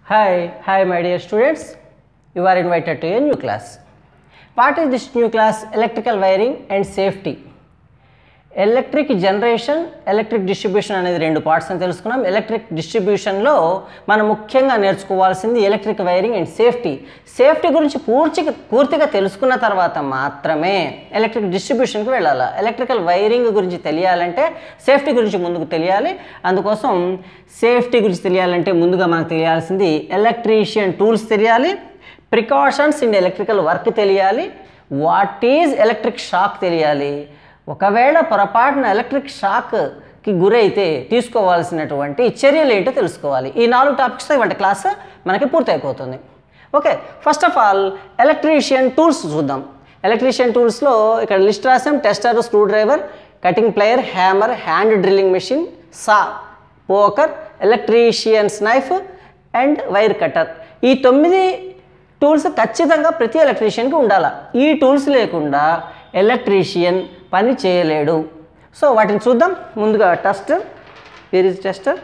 Hi, hi my dear students. You are invited to a new class. What is this new class? Electrical wiring and safety. Electric generation electric distribution అనేది రెండు parts అని తెలుసుకున్నాం electric డిస్ట్రిబ్యూషన్లో మనం ముఖ్యంగా నేర్చుకోవాల్సింది electric wiring and safety safety గురించి పూర్తిగా పూర్తిగా తెలుసుకున్న తర్వాత మాత్రమే ఎలక్ట్రిక్ డిస్ట్రిబ్యూషన్కి వెళ్ళాలి ఎలక్ట్రికల్ వైరింగ్ గురించి తెలియాలంటే సేఫ్టీ గురించి ముందుకు తెలియాలి అందుకోసం సేఫ్టీ గురించి తెలియాలంటే ముందుగా మనకు తెలియాల్సింది ఎలక్ట్రీషియన్ టూల్స్ తెలియాలి ప్రికాషన్స్ ఇన్ ఎలక్ట్రికల్ వర్క్ తెలియాలి వాట్ ఈజ్ ఎలక్ట్రిక్ షాక్ తెలియాలి ఒకవేళ పొరపాటున ఎలక్ట్రిక్ షాక్కి గురైతే తీసుకోవాల్సినటువంటి చర్యలు ఏంటో తెలుసుకోవాలి ఈ నాలుగు టాపిక్స్తో ఇవాళ క్లాస్ మనకి పూర్తయిపోతుంది okay first of all electrician tools చూద్దాం ఎలక్ట్రీషియన్ టూల్స్లో ఇక్కడ లిస్ట్ రాసాం tester screwdriver cutting plier hammer hand drilling machine saw poker electricians knife and wire cutter ఈ తొమ్మిది టూల్స్ ఖచ్చితంగా ప్రతి ఎలక్ట్రీషియన్కి ఉండాలి ఈ టూల్స్ లేకుండా ఎలక్ట్రీషియన్ పని చేయలేడు సో వాటిని చూద్దాం ముందుగా tester where is tester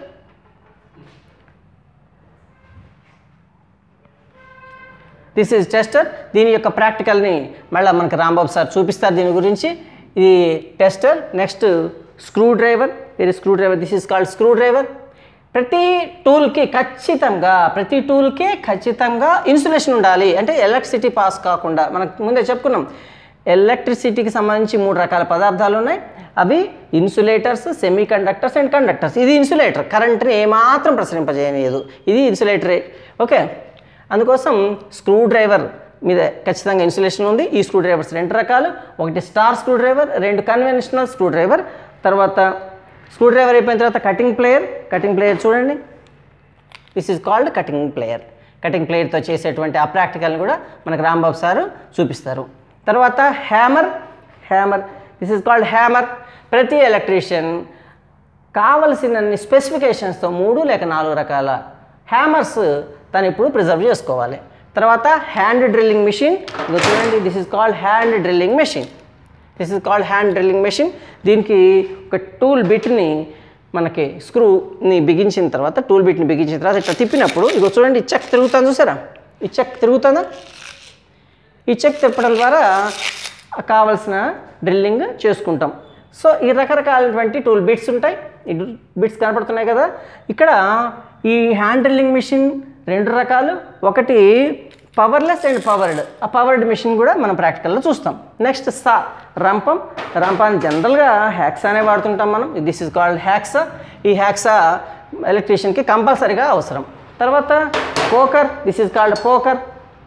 this is tester దీని యొక్క ప్రాక్టికల్ని మళ్ళీ మనకి రాంబాబు సార్ చూపిస్తారు దీని గురించి ఇది టెస్టర్ నెక్స్ట్ స్క్రూ డ్రైవర్ వేరే screwdriver this is called screwdriver ప్రతి టూల్కి ఖచ్చితంగా ప్రతి టూల్కి ఖచ్చితంగా ఇన్సులేషన్ ఉండాలి అంటే ఎలక్ట్రిసిటీ పాస్ కాకుండా మనకు ముందే చెప్పుకున్నాం ఎలక్ట్రిసిటీకి సంబంధించి మూడు రకాల పదార్థాలు ఉన్నాయి అవి insulators semiconductors and conductors ఇది ఇన్సులేటర్ కరెంట్ని ఏమాత్రం ప్రసరింపజేయలేదు ఇది ఇన్సులేటరే ఓకే అందుకోసం స్క్రూ డ్రైవర్ మీద ఖచ్చితంగా ఇన్సులేషన్ ఉంది ఈ స్క్రూ డ్రైవర్స్ రెండు రకాలు ఒకటి స్టార్ స్క్రూ డ్రైవర్ రెండు కన్వెన్షనల్ స్క్రూ డ్రైవర్ తర్వాత స్క్రూ డ్రైవర్ అయిపోయిన తర్వాత కటింగ్ ప్లేయర్ కటింగ్ ప్లేయర్ చూడండి this is called cutting plier cutting ప్లేయర్తో చేసేటువంటి ఆ ప్రాక్టికల్ని కూడా మనకు రాంబాబు సారు చూపిస్తారు తర్వాత hammer hammer this is called hammer ప్రతి ఎలక్ట్రీషియన్ కావలసినన్ని స్పెసిఫికేషన్స్తో మూడు లేక నాలుగు రకాల హ్యామర్స్ తను ఇప్పుడు ప్రిజర్వ్ చేసుకోవాలి తర్వాత హ్యాండ్ డ్రిల్లింగ్ మెషిన్ ఇదిగో చూడండి this is called hand drilling machine this is called hand drilling machine దీనికి ఒక టూల్ బిట్ని మనకి స్క్రూని బిగించిన తర్వాత టూల్ బిట్ని బిగించిన తర్వాత ఇట్లా తిప్పినప్పుడు ఇగో చూడండి ఈ చెక్ తిరుగుతుంది చూసారా ఈ చెక్ తిరుగుతుందా ఈ చెక్ తిప్పడం ద్వారా కావలసిన డ్రిల్లింగ్ చేసుకుంటాం సో ఈ రకరకాలటువంటి టూల్ బిట్స్ ఉంటాయి ఈ బిట్స్ కనపడుతున్నాయి కదా ఇక్కడ ఈ హ్యాండ్ డ్రిల్లింగ్ మిషన్ రెండు రకాలు ఒకటి పవర్లెస్ అండ్ పవర్డ్ ఆ పవర్డ్ మిషన్ కూడా మనం ప్రాక్టికల్లో చూస్తాం నెక్స్ట్ సా రంపం రంపాన్ని జనరల్గా హ్యాక్సానే వాడుతుంటాం మనం దిస్ ఇస్ కాల్డ్ హ్యాక్సా ఈ హ్యాక్సా ఎలక్ట్రీషియన్కి కంపల్సరీగా అవసరం తర్వాత poker this is called poker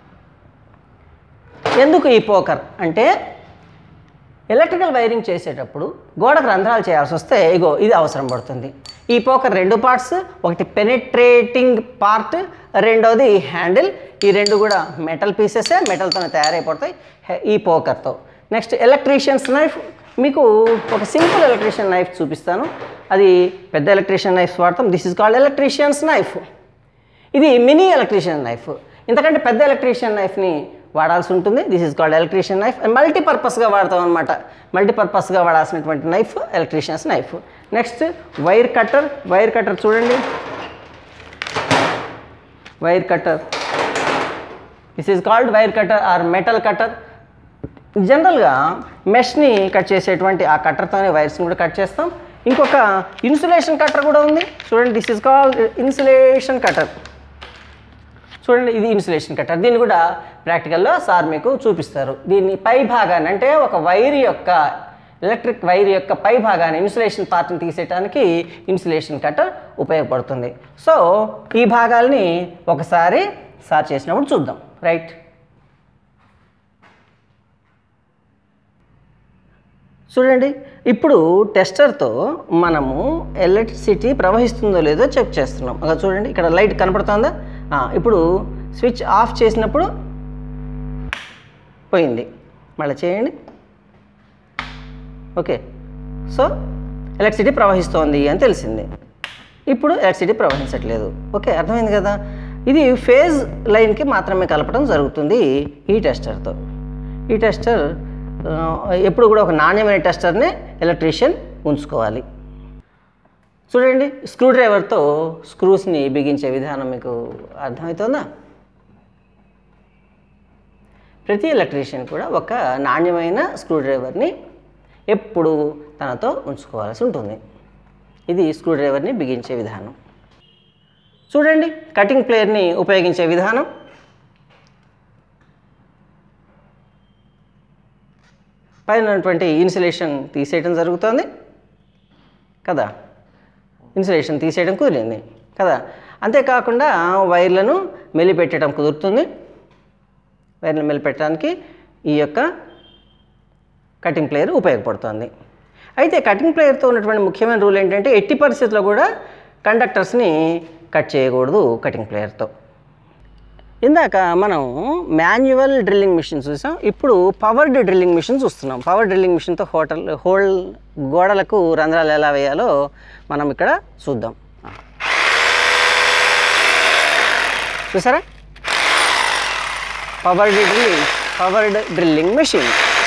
ఎందుకు ఈ పోకర్ అంటే ఎలక్ట్రికల్ వైరింగ్ చేసేటప్పుడు గోడకు రంధ్రాలు చేయాల్సి వస్తే ఇగో ఇది అవసరం పడుతుంది ఈ పోకర్ రెండు పార్ట్స్ ఒకటి పెనిట్రేటింగ్ పార్ట్ రెండోది హ్యాండిల్ ఈ రెండు కూడా మెటల్ పీసెసే మెటల్తోనే తయారైపోతాయి హె- ఈ పోకర్తో నెక్స్ట్ ఎలక్ట్రీషియన్స్ నైఫ్ మీకు ఒక సింపుల్ ఎలక్ట్రీషియన్ నైఫ్ చూపిస్తాను అది పెద్ద ఎలక్ట్రీషియన్ నైఫ్స్ వాడతాం this is called electricians knife ఇది మినీ ఎలక్ట్రీషియన్ నైఫ్ ఇంతకంటే పెద్ద ఎలక్ట్రీషియన్ నైఫ్ని వాడాల్సి ఉంటుంది this is called electrician knife and మల్టీపర్పస్గా వాడతాం అనమాట మల్టీపర్పస్గా వాడాల్సినటువంటి knife electricians knife next wire cutter wire cutter చూడండి wire cutter this is called wire cutter or metal cutter జనరల్గా మెష్ని కట్ చేసేటువంటి ఆ కట్టర్తోనే వైర్స్ని కూడా కట్ చేస్తాం ఇంకొక ఇన్సులేషన్ కట్టర్ కూడా ఉంది చూడండి this is called insulation cutter చూడండి ఇది ఇన్సులేషన్ కట్టర్ దీన్ని కూడా ప్రాక్టికల్లో సార్ మీకు చూపిస్తారు దీన్ని పై భాగాన్ని అంటే ఒక వైర్ యొక్క ఎలక్ట్రిక్ వైర్ యొక్క పై భాగాన్ని ఇన్సులేషన్ పార్ట్ని తీసేయడానికి ఇన్సులేషన్ కట్టర్ ఉపయోగపడుతుంది సో ఈ భాగాల్ని ఒకసారి సార్ చేసినప్పుడు చూద్దాం రైట్ చూడండి ఇప్పుడు టెస్టర్తో మనము ఎలక్ట్రిసిటీ ప్రవహిస్తుందో లేదో చెక్ చేస్తున్నాం అలా చూడండి ఇక్కడ లైట్ కనపడుతుందా ఆ, ఇప్పుడు స్విచ్ ఆఫ్ చేసినప్పుడు పోయింది మళ్ళీ చేయండి ఓకే సో ఎలక్ట్రిసిటీ ప్రవహిస్తోంది అని తెలిసింది ఇప్పుడు ఎలక్ట్రిసిటీ ప్రవహించట్లేదు ఓకే అర్థమైంది కదా ఇది ఫేజ్ లైన్కి మాత్రమే కలపడం జరుగుతుంది ఈ టెస్టర్తో ఈ టెస్టర్ ఆ, ఎప్పుడు కూడా ఒక నాణ్యమైన టెస్టర్నే ఎలక్ట్రీషియన్ ఉంచుకోవాలి చూడండి స్క్రూ డ్రైవర్తో స్క్రూస్ని బిగించే విధానం మీకు అర్థమవుతుందా ప్రతి ఎలక్ట్రీషియన్ కూడా ఒక నాణ్యమైన స్క్రూ డ్రైవర్ని ఎప్పుడు తనతో ఉంచుకోవాల్సి ఉంటుంది ఇది స్క్రూ డ్రైవర్ని బిగించే విధానం చూడండి కటింగ్ ప్లేయర్ని ఉపయోగించే విధానం పైన ఉన్నటువంటి ఇన్సులేషన్ తీసేయడం జరుగుతుంది కదా ఇన్సులేషన్ తీసేయడం కుదిరింది కదా అంతేకాకుండా వైర్లను మెలిపెట్టడం కుదురుతుంది వైర్లను మెలిపెట్టడానికి ఈ యొక్క కటింగ్ ప్లేయర్ ఉపయోగపడుతుంది అయితే కటింగ్ ప్లేయర్తో ఉన్నటువంటి ముఖ్యమైన రూల్ ఏంటంటే ఎట్టి పరిస్థితుల్లో కూడా కండక్టర్స్ని కట్ చేయకూడదు కటింగ్ ప్లేయర్తో ఇందాక మనం మాన్యువల్ డ్రిల్లింగ్ మిషన్ చూసాం ఇప్పుడు పవర్డ్ డ్రిల్లింగ్ మిషన్ చూస్తున్నాం పవర్ డ్రిల్లింగ్ మిషన్తో హోటల్ హోల్ గోడలకు రంధ్రాలు ఎలా వేయాలో మనం ఇక్కడ చూద్దాం చూసారా powered drilling powered drilling machine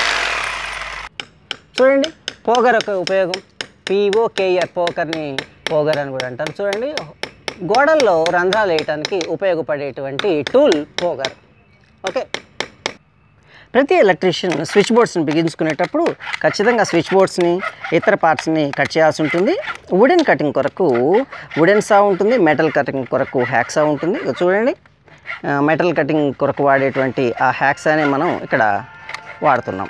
చూడండి పోగర్ ఒక ఉపయోగం పిఓకేఆర్ పోకర్ని పోగర్ అని కూడా అంటారు చూడండి గోడల్లో రంధ్రాలు వేయటానికి ఉపయోగపడేటువంటి టూల్ పోగర్ ఓకే ప్రతి ఎలక్ట్రీషియన్ స్విచ్ బోర్డ్స్ని బిగించుకునేటప్పుడు ఖచ్చితంగా స్విచ్ బోర్డ్స్ని ఇతర పార్ట్స్ని కట్ చేయాల్సి ఉంటుంది వుడెన్ కటింగ్ కొరకు వుడెన్ సా ఉంటుంది మెటల్ కటింగ్ కొరకు హ్యాక్సా ఉంటుంది ఇక చూడండి ఆ, మెటల్ కటింగ్ కొరకు వాడేటువంటి ఆ హ్యాక్సానే మనం ఇక్కడ వాడుతున్నాం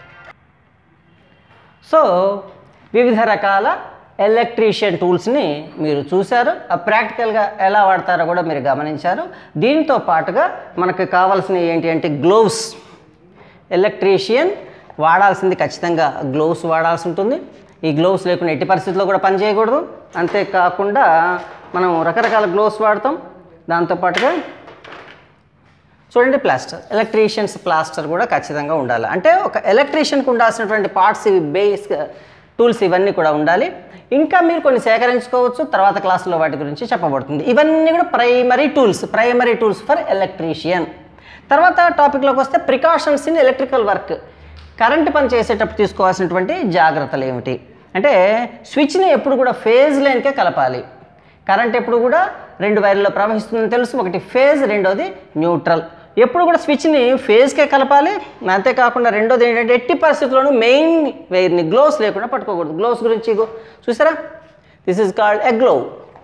సో వివిధ రకాల ఎలక్ట్రీషియన్ టూల్స్ని మీరు చూశారు ఆ ప్రాక్టికల్గా ఎలా వాడతారో కూడా మీరు గమనించారు దీంతో పాటుగా మనకు కావాల్సినవి ఏంటి అంటే గ్లోవ్స్ ఎలక్ట్రీషియన్ వాడాల్సింది ఖచ్చితంగా గ్లోవ్స్ వాడాల్సి ఉంటుంది ఈ గ్లోవ్స్ లేకుండా ఎట్టి పరిస్థితుల్లో కూడా పని చేయకూడదు అంతేకాకుండా మనం రకరకాల గ్లోవ్స్ వాడతాం దాంతోపాటుగా చూడండి ప్లాస్టర్ ఎలక్ట్రీషియన్స్ ప్లాస్టర్ కూడా ఖచ్చితంగా ఉండాలి అంటే ఒక ఎలక్ట్రీషియన్కి ఉండాల్సినటువంటి పార్ట్స్ ఇవి బేస్ టూల్స్ ఇవన్నీ కూడా ఉండాలి ఇంకా మీరు కొన్ని సేకరించుకోవచ్చు తర్వాత క్లాసులో వాటి గురించి చెప్పబడుతుంది ఇవన్నీ కూడా primary tools primary tools for electrician తర్వాత టాపిక్లోకి వస్తే precautions in electrical work current పని చేసేటప్పుడు తీసుకోవాల్సినటువంటి జాగ్రత్తలు ఏమిటి అంటే స్విచ్ని ఎప్పుడు కూడా ఫేజ్ లైన్కే కలపాలి కరెంట్ ఎప్పుడు కూడా రెండు వైర్లలో ప్రవహిస్తుందని తెలుసు ఒకటి ఫేజ్ రెండోది న్యూట్రల్ ఎప్పుడు కూడా స్విచ్ని ఫేజ్కే కలపాలి అంతేకాకుండా రెండోది ఏంటంటే ఎట్టి పరిస్థితుల్లోనూ మెయిన్ వైర్ని గ్లోవ్స్ లేకుండా పట్టుకోకూడదు గ్లోవ్స్ గురించి ఇగో చూసారా this is called a glove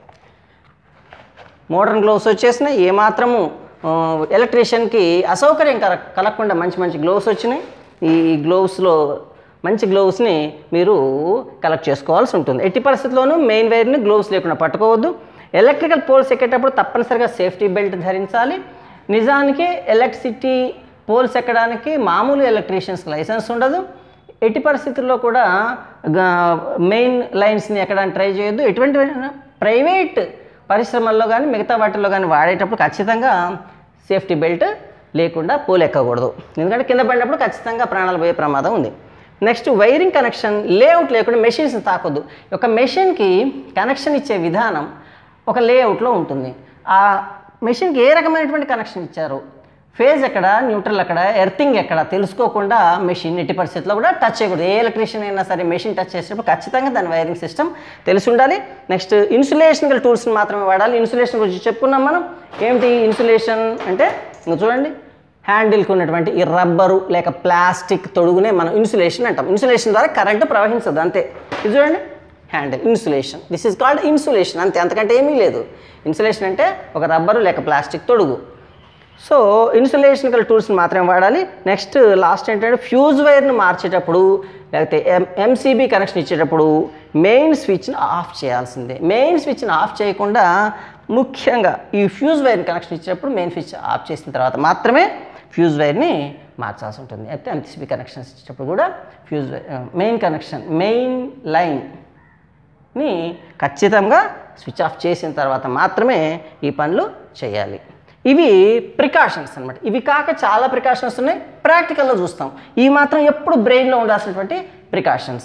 modern gloves వచ్చేసినాయి ఏమాత్రము ఎలక్ట్రీషియన్కి అసౌకర్యం కల కలగకుండా మంచి మంచి గ్లోవ్స్ వచ్చినాయి ఈ గ్లోవ్స్లో మంచి గ్లోవ్స్ని మీరు కలెక్ట్ చేసుకోవాల్సి ఉంటుంది ఎట్టి పరిస్థితుల్లోనూ మెయిన్ వైర్ని గ్లోవ్స్ లేకుండా పట్టుకోవద్దు ఎలక్ట్రికల్ పోల్స్ ఎక్కేటప్పుడు తప్పనిసరిగా సేఫ్టీ బెల్ట్ ధరించాలి నిజానికి ఎలక్ట్రిసిటీ పోల్స్ ఎక్కడానికి మామూలు ఎలక్ట్రీషియన్స్కి లైసెన్స్ ఉండదు ఎట్టి పరిస్థితుల్లో కూడా గా- మెయిన్ లైన్స్ని ఎక్కడానికి ట్రై చేయొద్దు ఎటువంటి ప్రైవేట్ పరిశ్రమల్లో కానీ మిగతా వాటిల్లో కానీ వాడేటప్పుడు ఖచ్చితంగా సేఫ్టీ బెల్ట్ లేకుండా పోల్ ఎక్కకూడదు ఎందుకంటే కింద పడినప్పుడు ఖచ్చితంగా ప్రాణాలు పోయే ప్రమాదం ఉంది నెక్స్ట్ వైరింగ్ కనెక్షన్ లేఅవుట్ లేకుండా మెషిన్స్ తాకొద్దు ఒక మెషిన్కి కనెక్షన్ ఇచ్చే విధానం ఒక లేఅవుట్లో ఉంటుంది ఆ మెషిన్కి ఏ రకమైనటువంటి కనెక్షన్ ఇచ్చారు ఫేజ్ ఎక్కడ న్యూట్రల్ ఎక్కడ ఎర్తింగ్ ఎక్కడ తెలుసుకోకుండా మెషిన్ ఎట్టి పరిస్థితుల్లో కూడా టచ్ చేయకూడదు ఏ ఎలక్ట్రీషియన్ అయినా సరే మెషిన్ టచ్ చేసేటప్పుడు ఖచ్చితంగా దాని వైరింగ్ సిస్టమ్ తెలిసి ఉండాలి నెక్స్ట్ ఇన్సులేషన్ గల టూల్స్ని మాత్రమే వాడాలి ఇన్సులేషన్ గురించి చెప్పుకున్నాం మనం ఏమిటి ఇన్సులేషన్ అంటే ఇంకా చూడండి హ్యాండిల్కి ఉన్నటువంటి ఈ రబ్బరు లేక ప్లాస్టిక్ తొడుగునే మనం ఇన్సులేషన్ అంటాం ఇన్సులేషన్ ద్వారా కరెంటు ప్రవహించదు అంతే ఇది చూడండి handle insulation this is called insulation అంతే అంతకంటే ఏమీ లేదు ఇన్సులేషన్ అంటే ఒక రబ్బరు లేక ప్లాస్టిక్ తొడుగు సో ఇన్సులేషన్ గల టూల్స్ని మాత్రమే వాడాలి నెక్స్ట్ లాస్ట్ ఏంటంటే ఫ్యూజ్ వైర్ను మార్చేటప్పుడు లేకపోతే ఎం ఎంసీబీ కనెక్షన్ ఇచ్చేటప్పుడు మెయిన్ స్విచ్ని ఆఫ్ చేయాల్సిందే మెయిన్ స్విచ్ని ఆఫ్ చేయకుండా ముఖ్యంగా ఈ ఫ్యూజ్ వైర్ని కనెక్షన్ ఇచ్చేటప్పుడు మెయిన్ స్విచ్ ఆఫ్ చేసిన తర్వాత మాత్రమే ఫ్యూజ్ వైర్ని మార్చాల్సి ఉంటుంది అయితే ఎంసీబీ కనెక్షన్స్ ఇచ్చేటప్పుడు కూడా fuse wire main connection main లైన్ని ఖచ్చితంగా స్విచ్ ఆఫ్ చేసిన తర్వాత మాత్రమే ఈ పనులు చేయాలి ఇవి ప్రికాషన్స్ అన్నమాట ఇవి కాక చాలా ప్రికాషన్స్ ఉన్నాయి ప్రాక్టికల్లో చూస్తాం ఇవి మాత్రం ఎప్పుడు బ్రెయిన్లో ఉండాల్సినటువంటి ప్రికాషన్స్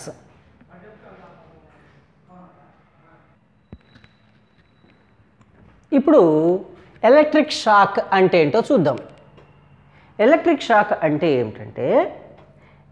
ఇప్పుడు ఎలక్ట్రిక్ షాక్ అంటే ఏంటో చూద్దాం ఎలక్ట్రిక్ షాక్ అంటే ఏమిటంటే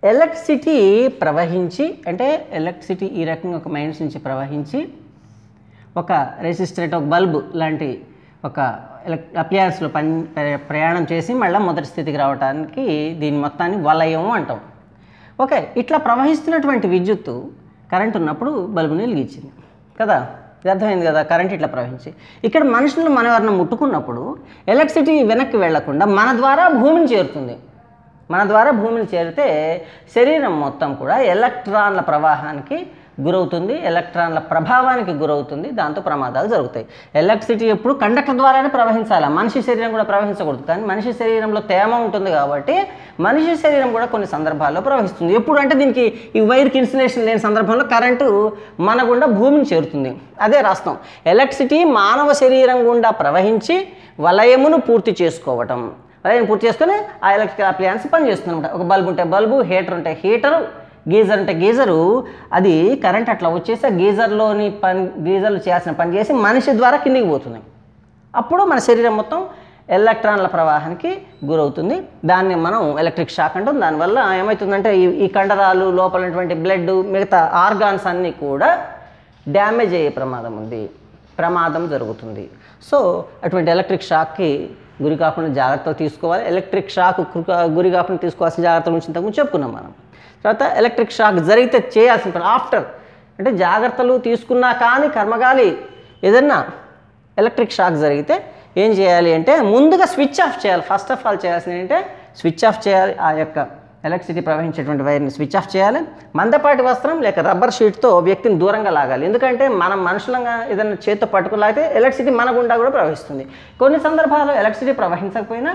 ఎలక్ట్రిసిటీ ప్రవహించి అంటే ఎలక్ట్రిసిటీ ఈ రకంగా ఒక మైండ్స్ నుంచి ప్రవహించి ఒక రెసిస్టరేట్ ఒక బల్బు లాంటి ఒక ఎలక్ అప్లియన్స్లో పని ప్ర- ప్రయాణం చేసి మళ్ళీ మొదటి స్థితికి రావడానికి దీని మొత్తాన్ని వలయం అంటాం ఓకే ఇట్లా ప్రవహిస్తున్నటువంటి విద్యుత్తు కరెంట్ ఉన్నప్పుడు బల్బుని వెలిగించింది కదా ఇది అర్థమైంది కదా కరెంట్ ఇట్లా ప్రవహించి ఇక్కడ మనుషులను మనం ఎవరైనా ముట్టుకున్నప్పుడు ఎలక్ట్రిసిటీ వెనక్కి వెళ్లకుండా మన ద్వారా భూమిని చేరుతుంది మన ద్వారా భూమిని చేరితే శరీరం మొత్తం కూడా ఎలక్ట్రాన్ల ప్రవాహానికి గురవుతుంది ఎలక్ట్రాన్ల ప్రభావానికి గురవుతుంది దాంతో ప్రమాదాలు జరుగుతాయి ఎలక్ట్రిసిటీ ఎప్పుడు కండక్టర్ ద్వారానే ప్రవహించాలి మనిషి శరీరం కూడా ప్రవహించకూడదు కానీ మనిషి శరీరంలో తేమ ఉంటుంది కాబట్టి మనిషి శరీరం కూడా కొన్ని సందర్భాల్లో ప్రవహిస్తుంది ఎప్పుడు అంటే దీనికి ఈ వైర్కి ఇన్సులేషన్ లేని సందర్భంలో కరెంటు మన గుండా భూమిని చేరుతుంది అదే రాస్తాం ఎలక్ట్రిసిటీ మానవ శరీరం గుండా ప్రవహించి వలయమును పూర్తి చేసుకోవటం వలయం పూర్తి చేసుకొని ఆ ఎలక్ట్రికల్ అప్లయన్స్ పనిచేస్తుంది అనమాట ఒక బల్బ్ ఉంటే బల్బు హీటర్ ఉంటే హీటరు గీజర్ అంటే గీజరు అది కరెంట్ అట్లా వచ్చేసి ఆ గీజర్లోని పని గీజర్లు చేయాల్సిన పని చేసి మనిషి ద్వారా కిందికి పోతుంది అప్పుడు మన శరీరం మొత్తం ఎలక్ట్రాన్ల ప్రవాహానికి గురవుతుంది దాన్ని మనం ఎలక్ట్రిక్ షాక్ అంటాం దానివల్ల ఏమవుతుందంటే ఈ ఈ కండరాలు లోపల ఉన్నటువంటి బ్లడ్ మిగతా ఆర్గాన్స్ అన్నీ కూడా డ్యామేజ్ అయ్యే ప్రమాదం ఉంది ప్రమాదం జరుగుతుంది సో అటువంటి ఎలక్ట్రిక్ షాక్కి గురి కాకుండా జాగ్రత్తలు తీసుకోవాలి ఎలక్ట్రిక్ షాక్ గురి కాకుండా తీసుకోవాల్సిన జాగ్రత్తల గురించి ఇంతకుముందు చెప్పుకున్నాం మనం తర్వాత ఎలక్ట్రిక్ షాక్ జరిగితే చేయాల్సిన పని ఆఫ్టర్ అంటే జాగ్రత్తలు తీసుకున్నా కానీ కర్మగాలి ఏదన్నా ఎలక్ట్రిక్ షాక్ జరిగితే ఏం చేయాలి అంటే ముందుగా స్విచ్ ఆఫ్ చేయాలి ఫస్ట్ ఆఫ్ ఆల్ చేయాల్సింది ఏంటంటే స్విచ్ ఆఫ్ చేయాలి ఆ యొక్క ఎలక్ట్రిసిటీ ప్రవహించేటువంటి వైర్ని స్విచ్ ఆఫ్ చేయాలి మందపాటి వస్త్రం లేక రబ్బర్ షీట్తో వ్యక్తిని దూరంగా లాగాలి ఎందుకంటే మనం మనుషులంగా ఏదైనా చేత్తో పట్టుకులాగితే ఎలక్ట్రిసిటీ మన గుండా కూడా ప్రవహిస్తుంది కొన్ని సందర్భాల్లో ఎలక్ట్రిసిటీ ప్రవహించకపోయినా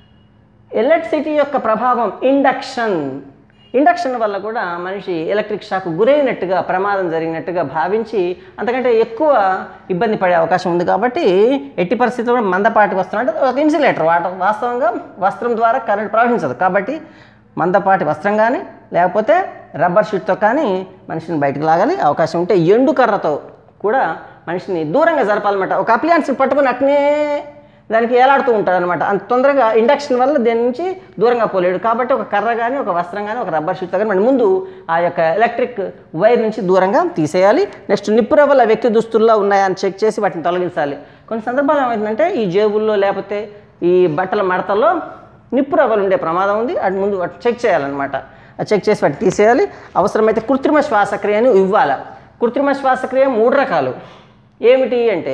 ఎలక్ట్రిసిటీ యొక్క ప్రభావం ఇండక్షన్ ఇండక్షన్ వల్ల కూడా మనిషి ఎలక్ట్రిక్ షాక్ గురైనట్టుగా ప్రమాదం జరిగినట్టుగా భావించి అంతకంటే ఎక్కువ ఇబ్బంది పడే అవకాశం ఉంది కాబట్టి ఎట్టి పరిస్థితుల్లో కూడా మందపాటి వస్త్రం అంటే ఒక ఇన్సులేటర్ వాట వాస్తవంగా వస్త్రం ద్వారా కరెంట్ ప్రవహించదు కాబట్టి మందపాటి వస్త్రం కానీ లేకపోతే రబ్బర్ షీట్తో కానీ మనిషిని బయటకు లాగాలి అవకాశం ఉంటే ఎండు కర్రతో కూడా మనిషిని దూరంగా జరపాలన్నమాట ఒక అప్లియన్స్ని పట్టుకుని అట్నే దానికి ఏలాడుతూ ఉంటాడు అనమాట అంత తొందరగా ఇండక్షన్ వల్ల దేని నుంచి దూరంగా పోలేడు కాబట్టి ఒక కర్ర కానీ ఒక వస్త్రం కానీ ఒక రబ్బర్ షీట్తో కానీ మన ముందు ఆ యొక్క ఎలక్ట్రిక్ వైర్ నుంచి దూరంగా తీసేయాలి నెక్స్ట్ నిప్పు రవ్వల వ్యక్తి దుస్తుల్లో ఉన్నాయా అని చెక్ చేసి వాటిని తొలగించాలి కొన్ని సందర్భాలు ఏమవుతుందంటే ఈ జేబుల్లో లేకపోతే ఈ బట్టల మడతల్లో నిప్పు రవ్వలు ఉండే ప్రమాదం ఉంది అటు ముందు వాటి చెక్ చేయాలన్నమాట ఆ చెక్ చేసి వాటిని తీసేయాలి అవసరమైతే కృత్రిమ శ్వాసక్రియను ఇవ్వాలి కృత్రిమ శ్వాసక్రియ మూడు రకాలు ఏమిటి అంటే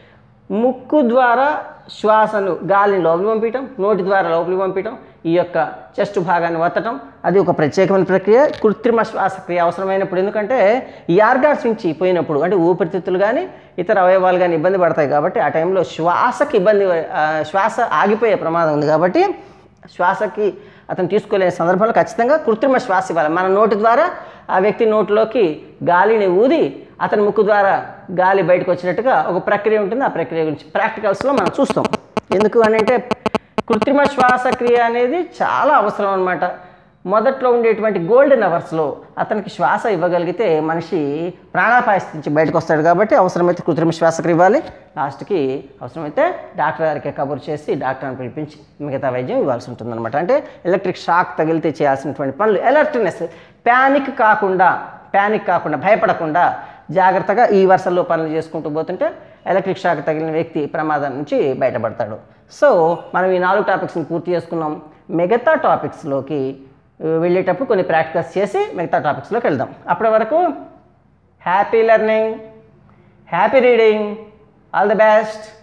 ముక్కు ద్వారా శ్వాసను గాలిని లోపలి పంపించడం నోటి ద్వారా లోపలికి పంపించడం ఈ యొక్క చెస్ట్ భాగాన్ని వత్తటం అది ఒక ప్రత్యేకమైన ప్రక్రియ కృత్రిమ శ్వాసక్రియ అవసరమైనప్పుడు ఎందుకంటే ఈ ఆర్గాన్స్ నుంచి పోయినప్పుడు అంటే ఊపిరితిత్తులు కానీ ఇతర అవయవాలు కానీ ఇబ్బంది పడతాయి కాబట్టి ఆ టైంలో శ్వాసకి ఇబ్బంది ఆ, శ్వాస ఆగిపోయే ప్రమాదం ఉంది కాబట్టి శ్వాసకి అతను తీసుకోలేని సందర్భంలో ఖచ్చితంగా కృత్రిమ శ్వాస ఇవ్వాలి మన నోటి ద్వారా ఆ వ్యక్తి నోటిలోకి గాలిని ఊది అతని ముక్కు ద్వారా గాలి బయటకు వచ్చినట్టుగా ఒక ప్రక్రియ ఉంటుంది ఆ ప్రక్రియ గురించి ప్రాక్టికల్స్లో మనం చూస్తాం ఎందుకు అని అంటే కృత్రిమ శ్వాసక్రియ అనేది చాలా అవసరం అనమాట మొదట్లో ఉండేటువంటి గోల్డెన్ అవర్స్లో అతనికి శ్వాస ఇవ్వగలిగితే మనిషి ప్రాణాపాయ స్థితి నుంచి బయటకు వస్తాడు కాబట్టి అవసరమైతే కృత్రిమ శ్వాసక్రియ ఇవ్వాలి లాస్ట్కి అవసరమైతే డాక్టర్ గారికి కబురు చేసి డాక్టర్ని పిలిపించి మిగతా వైద్యం ఇవ్వాల్సి ఉంటుందన్నమాట అంటే ఎలక్ట్రిక్ షాక్ తగిలితే చేయాల్సినటువంటి పనులు అలర్ట్నెస్ ప్యానిక్ కాకుండా ప్యానిక్ కాకుండా భయపడకుండా జాగ్రత్తగా ఈ వరుసల్లో పనులు చేసుకుంటూ పోతుంటే ఎలక్ట్రిక్ షాక్ తగిలిన వ్యక్తి ప్రమాదం నుంచి బయటపడతాడు సో మనం ఈ నాలుగు టాపిక్స్ని పూర్తి చేసుకున్నాం మిగతా టాపిక్స్లోకి వెళ్ళేటప్పుడు కొన్ని ప్రాక్టికల్స్ చేసి మిగతా టాపిక్స్లోకి వెళ్దాం అప్పటి వరకు happy learning happy reading all the best